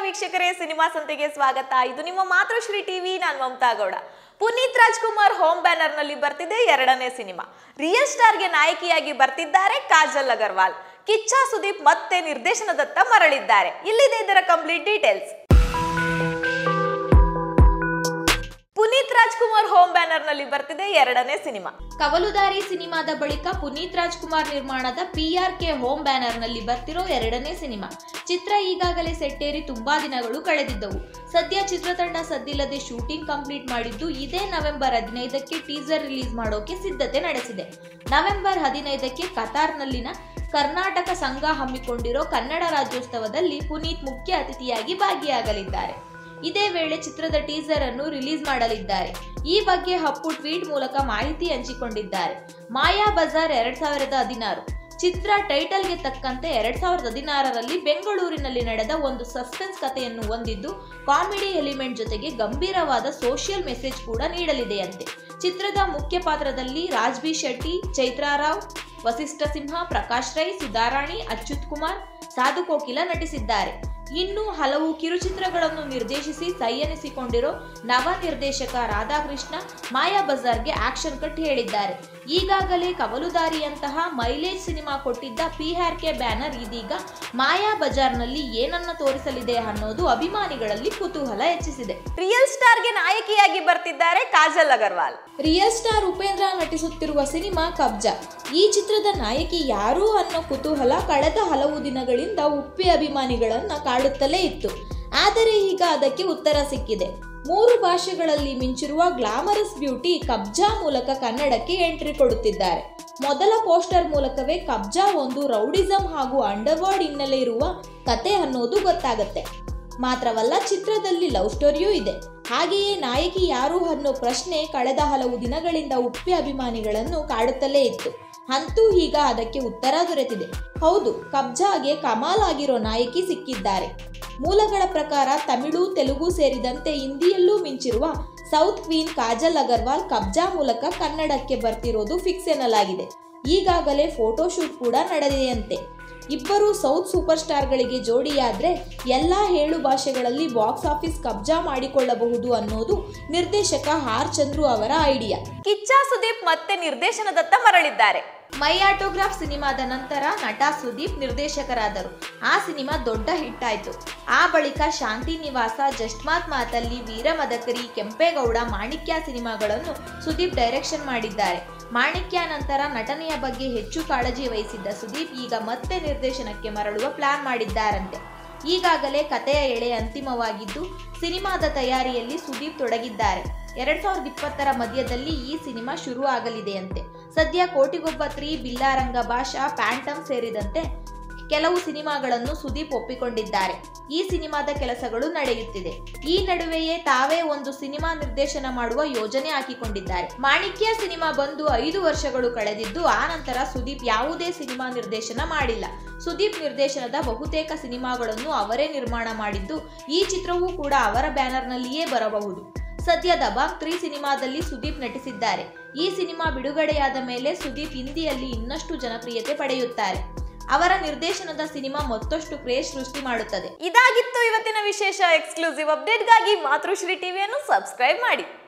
ವೀಕ್ಷಕರೇ ಸಿನಿಮಾ ಸಂತೆಗೆ ಸ್ವಾಗತ ಇದು ನಿಮ್ಮ ಮಾತೃಶ್ರೀ ಟಿವಿ ನಾನು ಮಮತಾ ಗೌಡ ಪುನೀತ್ ರಾಜ್ಕುಮಾರ್ ಹೋಮ್ ಬ್ಯಾನರ್ ನಲ್ಲಿ ಬರ್ತಿದೆ ಎರಡನೇ ಸಿನಿಮಾ ರಿಯಲ್ ಸ್ಟಾರ್ಗೆ ನಾಯಕಿಯಾಗಿ ಬರ್ತಿದ್ದಾರೆ ಕಾಜಲ್ ಅಗರ್ವಾಲ್ ಕಿಚ್ಚ ಸುದೀಪ್ ಮತ್ತೆ ನಿರ್ದೇಶನದತ್ತ ಮರಳಿದ್ದಾರೆ ಇಲ್ಲಿದೆ ಇದರ complete details Puneeth Rajkumar home banner ನಲ್ಲಿ ಬರ್ತಿದೆ ಎರಡನೇ ಸಿನಿಮಾ ಕವಲುದಾರಿ ಸಿನಿಮಾದ ಬಳಿಕ ಪುನೀತ್ ರಾಜ್ಕುಮಾರ್ ನಿರ್ಮಾಣದ P R K home banner ನಲ್ಲಿ ಬರ್ತಿರೋ ಎರಡನೇ ಸಿನಿಮಾ ಚಿತ್ರ ಈಗಾಗಲೇ ಸೆಟ್ಟೇರಿ ತುಂಬಾ ದಿನಗಳು ಕಳೆದಿದ್ದವು ಸದ್ಯ ಚಿತ್ರತಂಡ ಸದ್ದಿಲ್ಲದೆ ಶೂಟಿಂಗ್ ಕಂಪ್ಲೀಟ್ ಮಾಡಿದ್ದು ಇದೇ ನವೆಂಬರ್ ಹದಿನೈದಕ್ಕೆ ಟೀಸರ್ ರಿಲೀಸ್ ಮಾಡೋಕೆ ಸಿದ್ಧತೆ ನಡೆಸಿದೆ ನವೆಂಬರ್ ಹದಿನೈದಕ್ಕೆ ಕತಾರ್ನಲ್ಲಿನ ಕರ್ನಾಟಕ ಸಂಘ ಹಮ್ಮಿಕೊಂಡಿರೋ ಕನ್ನಡ ರಾಜ್ಯೋತ್ಸವದಲ್ಲಿ ಪುನೀತ್ ಮುಖ್ಯ ಅತಿಥಿಯಾಗಿ ಭಾಗಿಯಾಗಲಿದ್ದಾರೆ ಇದೇ ವೇಳೆ ಚಿತ್ರದ ಟೀಸರ್ ಅನ್ನು ರಿಲೀಸ್ ಮಾಡಲಿದ್ದಾರೆ ಈ ಬಗ್ಗೆ ಹಪ್ಪು ಟ್ವೀಟ್ ಮೂಲಕ ಮಾಹಿತಿ ಹಂಚಿಕೊಂಡಿದ್ದಾರೆ ಮಾಯಾ ಬಜಾರ್ ಎರಡ್ ಸಾವಿರದ ಹದಿನಾರು ಚಿತ್ರ ಟೈಟಲ್ಗೆ ತಕ್ಕಂತೆ ಎರಡ್ ಸಾವಿರದ ಹದಿನಾರರಲ್ಲಿ ಬೆಂಗಳೂರಿನಲ್ಲಿ ನಡೆದ ಒಂದು ಸಸ್ಪೆನ್ಸ್ ಕಥೆಯನ್ನು ಹೊಂದಿದ್ದು ಕಾಮಿಡಿ ಎಲಿಮೆಂಟ್ ಜೊತೆಗೆ ಗಂಭೀರವಾದ ಸೋಷಿಯಲ್ ಮೆಸೇಜ್ ಕೂಡ ನೀಡಲಿದೆಯಂತೆ ಚಿತ್ರದ ಮುಖ್ಯ ಪಾತ್ರದಲ್ಲಿ ರಾಜ್ಬಿ ಶೆಟ್ಟಿ ಚೈತ್ರಾರಾವ್ ವಸಿಷ್ಠ ಸಿಂಹ ಪ್ರಕಾಶ್ ರೈ ಸುಧಾರಾಣಿ ಅಚ್ಯುತ್ ಕುಮಾರ್ ಸಾಧು ಕೋಕಿಲ ನಟಿಸಿದ್ದಾರೆ ಇನ್ನು ಹಲವು ಕಿರುಚಿತ್ರಗಳನ್ನು ನಿರ್ದೇಶಿಸಿ ಸೈ ಎನಿಸಿಕೊಂಡಿರೋ ನವ ನಿರ್ದೇಶಕ ರಾಧಾಕೃಷ್ಣ ಮಾಯಾ ಬಜಾರ್ಗೆ ಆಕ್ಷನ್ ಕಟ್ ಹೇಳಿದ್ದಾರೆ ಈಗಾಗಲೇ ಕವಲುದಾರಿಯಂತಹ ಮೈಲೇಜ್ ಸಿನಿಮಾ ಕೊಟ್ಟಿದ್ದ ಪಿ ಆರ್ ಕೆ ಬ್ಯಾನರ್ ಇದೀಗ ಮಾಯಾ ಬಜಾರ್ನಲ್ಲಿ ಏನನ್ನ ತೋರಿಸಲಿದೆ ಅನ್ನೋದು ಅಭಿಮಾನಿಗಳಲ್ಲಿ ಕುತೂಹಲ ಹೆಚ್ಚಿಸಿದೆ ರಿಯಲ್ ಸ್ಟಾರ್ಗೆ ನಾಯಕಿಯಾಗಿ ಬರ್ತಿದ್ದಾರೆ ಕಾಜಲ್ ಅಗರ್ವಾಲ್ ರಿಯಲ್ ಸ್ಟಾರ್ ಉಪೇಂದ್ರ ನಟಿಸುತ್ತಿರುವ ಸಿನಿಮಾ ಕಬ್ಜಾ ಈ ಚಿತ್ರದ ನಾಯಕಿ ಯಾರು ಅನ್ನೋ ಕುತೂಹಲ ಕಳೆದ ಹಲವು ದಿನಗಳಿಂದ ಉಪ್ಪಿ ಅಭಿಮಾನಿಗಳನ್ನ ಕಾಡುತ್ತಲೇ ಇತ್ತು ಆದರೆ ಈಗ ಅದಕ್ಕೆ ಉತ್ತರ ಸಿಕ್ಕಿದೆ ಮೂರು ಭಾಷೆಗಳಲ್ಲಿ ಮಿಂಚಿರುವ ಗ್ಲಾಮರಸ್ ಬ್ಯೂಟಿ ಕಬ್ಜಾ ಮೂಲಕ ಕನ್ನಡಕ್ಕೆ ಎಂಟ್ರಿ ಕೊಡುತ್ತಿದ್ದಾರೆ ಮೊದಲ ಪೋಸ್ಟರ್ ಮೂಲಕವೇ ಕಬ್ಜಾ ಒಂದು ರೌಡಿಸಂ ಹಾಗೂ ಅಂಡರ್ವರ್ಲ್ಡ್ ಹಿನ್ನೆಲೆ ಇರುವ ಕತೆ ಅನ್ನೋದು ಗೊತ್ತಾಗತ್ತೆ ಮಾತ್ರವಲ್ಲ ಚಿತ್ರದಲ್ಲಿ ಲವ್ ಸ್ಟೋರಿಯೂ ಇದೆ ಹಾಗೆಯೇ ನಾಯಕಿ ಯಾರು ಅನ್ನೋ ಪ್ರಶ್ನೆ ಕಳೆದ ಹಲವು ದಿನಗಳಿಂದ ಉಪ್ಪಿ ಅಭಿಮಾನಿಗಳನ್ನು ಕಾಡುತ್ತಲೇ ಇತ್ತು ಅಂತೂ ಈಗ ಅದಕ್ಕೆ ಉತ್ತರ ದೊರೆತಿದೆ ಹೌದು ಕಬ್ಜಾಗೆ ಕಮಾಲ್ ಆಗಿರೋ ನಾಯಕಿ ಸಿಕ್ಕಿದ್ದಾರೆ ಮೂಲಗಳ ಪ್ರಕಾರ ತಮಿಳು ತೆಲುಗು ಸೇರಿದಂತೆ ಹಿಂದಿಯಲ್ಲೂ ಮಿಂಚಿರುವ ಸೌತ್ ಕ್ವೀನ್ ಕಾಜಲ್ ಅಗರ್ವಾಲ್ ಕಬ್ಜಾ ಮೂಲಕ ಕನ್ನಡಕ್ಕೆ ಬರ್ತಿರೋದು ಫಿಕ್ಸ್ ಎನ್ನಲಾಗಿದೆ ಈಗಾಗಲೇ ಫೋಟೋಶೂಟ್ ಕೂಡ ನಡೆದಿದೆಯಂತೆ ಇಬ್ಬರು ಸೌತ್ ಸೂಪರ್ ಸ್ಟಾರ್ಗಳಿಗೆ ಜೋಡಿಯಾದ್ರೆ ಎಲ್ಲ ಏಳು ಭಾಷೆಗಳಲ್ಲಿ ಬಾಕ್ಸ್ ಆಫೀಸ್ ಕಬ್ಜಾ ಮಾಡಿಕೊಳ್ಳಬಹುದು ಅನ್ನೋದು ನಿರ್ದೇಶಕ ಆರ್ ಚಂದ್ರು ಅವರ ಐಡಿಯಾ ಕಿಚ್ಚ ಸುದೀಪ್ ಮತ್ತೆ ನಿರ್ದೇಶನದತ್ತ ಮರಳಿದ್ದಾರೆ ಮೈ ಆಟೋಗ್ರಾಫ್ ಸಿನಿಮಾದ ನಂತರ ನಟ ಸುದೀಪ್ ನಿರ್ದೇಶಕರಾದರು ಆ ಸಿನಿಮಾ ದೊಡ್ಡ ಹಿಟ್ ಆಯ್ತು ಆ ಬಳಿಕ ಶಾಂತಿ ನಿವಾಸ ಜಸ್ಟ್ಮಾತ್ ಮಾತಲ್ಲಿ ವೀರಮದಕರಿ ಕೆಂಪೇಗೌಡ ಮಾಣಿಕ್ಯ ಸಿನಿಮಾಗಳನ್ನು ಸುದೀಪ್ ಡೈರೆಕ್ಷನ್ ಮಾಡಿದ್ದಾರೆ ಮಾಣಿಕ್ಯ ನಂತರ ನಟನೆಯ ಬಗ್ಗೆ ಹೆಚ್ಚು ಕಾಳಜಿ ವಹಿಸಿದ್ದ ಸುದೀಪ್ ಈಗ ಮತ್ತೆ ನಿರ್ದೇಶನಕ್ಕೆ ಮರಳುವ ಪ್ಲಾನ್ ಮಾಡಿದ್ದಾರಂತೆ ಈಗಾಗಲೇ ಕಥೆಯ ಎಳೆ ಅಂತಿಮವಾಗಿದ್ದು ಸಿನಿಮಾದ ತಯಾರಿಯಲ್ಲಿ ಸುದೀಪ್ ತೊಡಗಿದ್ದಾರೆ ಎರಡ್ ಸಾವಿರದ ಇಪ್ಪತ್ತರ ಮಧ್ಯದಲ್ಲಿ ಈ ಸಿನಿಮಾ ಶುರು ಆಗಲಿದೆಯಂತೆ ಸದ್ಯ ಕೋಟಿಗೊಬ್ಬ ತ್ರೀ ಬಿಲ್ಲಾರಂಗ ಭಾಷಾ ಪ್ಯಾಂಟಮ್ ಸೇರಿದಂತೆ ಕೆಲವು ಸಿನಿಮಾಗಳನ್ನು ಸುದೀಪ್ ಒಪ್ಪಿಕೊಂಡಿದ್ದಾರೆ ಈ ಸಿನಿಮಾದ ಕೆಲಸಗಳು ನಡೆಯುತ್ತಿದೆ ಈ ನಡುವೆಯೇ ತಾವೇ ಒಂದು ಸಿನಿಮಾ ನಿರ್ದೇಶನ ಮಾಡುವ ಯೋಜನೆ ಹಾಕಿಕೊಂಡಿದ್ದಾರೆ ಮಾಣಿಕ್ಯ ಸಿನಿಮಾ ಬಂದು ಐದು ವರ್ಷಗಳು ಕಳೆದಿದ್ದು ಆ ನಂತರ ಸುದೀಪ್ ಯಾವುದೇ ಸಿನಿಮಾ ನಿರ್ದೇಶನ ಮಾಡಿಲ್ಲ ಸುದೀಪ್ ನಿರ್ದೇಶನದ ಬಹುತೇಕ ಸಿನಿಮಾಗಳನ್ನು ಅವರೇ ನಿರ್ಮಾಣ ಮಾಡಿದ್ದು ಈ ಚಿತ್ರವೂ ಕೂಡ ಅವರ ಬ್ಯಾನರ್ನಲ್ಲಿಯೇ ಬರಬಹುದು ಸದ್ಯ ದಬಾಂಗ್ ತ್ರೀ ಸಿನಿಮಾದಲ್ಲಿ ಸುದೀಪ್ ನಟಿಸಿದ್ದಾರೆ ಈ ಸಿನಿಮಾ ಬಿಡುಗಡೆಯಾದ ಮೇಲೆ ಸುದೀಪ್ ಹಿಂದಿಯಲ್ಲಿ ಇನ್ನಷ್ಟು ಜನಪ್ರಿಯತೆ ಪಡೆಯುತ್ತಾರೆ ಅವರ ನಿರ್ದೇಶನದ ಸಿನಿಮಾ ಮತ್ತಷ್ಟು ಕ್ರೇಜ್ ಸೃಷ್ಟಿ ಮಾಡುತ್ತದೆ ಇದಾಗಿತ್ತು ಇವತ್ತಿನ ವಿಶೇಷ ಎಕ್ಸ್ಕ್ಲೂಸಿವ್ ಅಪ್ಡೇಟ್ಗಾಗಿ ಮಾತೃಶ್ರೀ ಟಿವಿಯನ್ನು ಸಬ್ಸ್ಕ್ರೈಬ್ ಮಾಡಿ